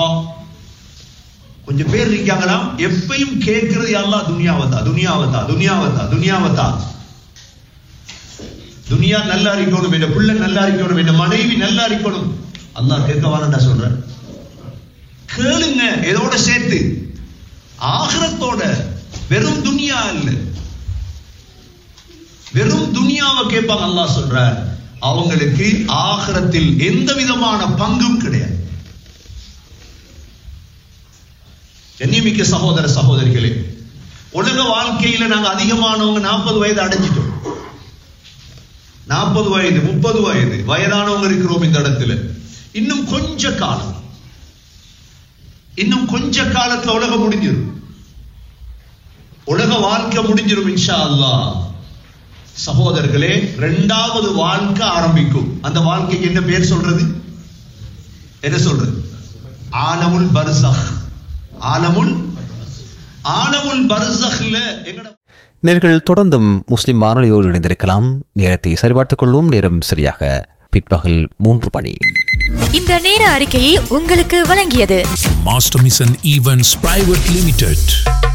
ஆஹா கொஞ்சம் பேர் இருக்காங்களாம் எப்பயும் கேட்கிறது எல்லாம் துனியாவதா துனியாவதா துனியாவதா துனியாவதா துனியா நல்லா இருக்கணும் என் பிள்ளை நல்லா இருக்கணும் என் மனைவி நல்லா இருக்கணும் அல்லாஹ் கேட்க வாரண்டா சொல்றேன் கேளுங்க இதோட சேர்த்து ஆகிரத்தோட வெறும் துனியா இல்ல வெறும் துனியாவை கேட்பாங்க அல்லாஹ் சொல்றார் அவங்களுக்கு ஆகிரத்தில் எந்த விதமான பங்கும் கிடையாது கண்ணியமிக்க சகோதர சகோதரிகளே உலக வாழ்க்கையில நாங்க அதிகமானவங்க நாற்பது வயது அடைஞ்சிட்டோம் நாற்பது வயது முப்பது வயது வயதானவங்க இருக்கிறோம் இந்த இடத்துல இன்னும் கொஞ்ச காலம் இன்னும் கொஞ்ச காலத்துல உலகம் முடிஞ்சிடும் உலக வாழ்க்கை முடிஞ்சிடும் இன்ஷா அல்லாஹ் சகோதரர்களே இரண்டாவது வாழ்க்கை ஆரம்பிக்கும் அந்த வாழ்க்கைக்கு என்ன பேர் சொல்றது என்ன சொல்றது ஆலமுல் பர்சஹ் ஆலமுல் ஆலமுல் பர்சஹ்ல எங்கட நேர்கள் தொடர்ந்தும் முஸ்லிம் வானொலியோடு இணைந்திருக்கலாம் நேரத்தை சரிபார்த்துக் கொள்வோம் நேரம் சரியாக பிற்பகல் மூன்று மணி இந்த நேர அறிக்கையை உங்களுக்கு வழங்கியது Master Mission Events Private Limited.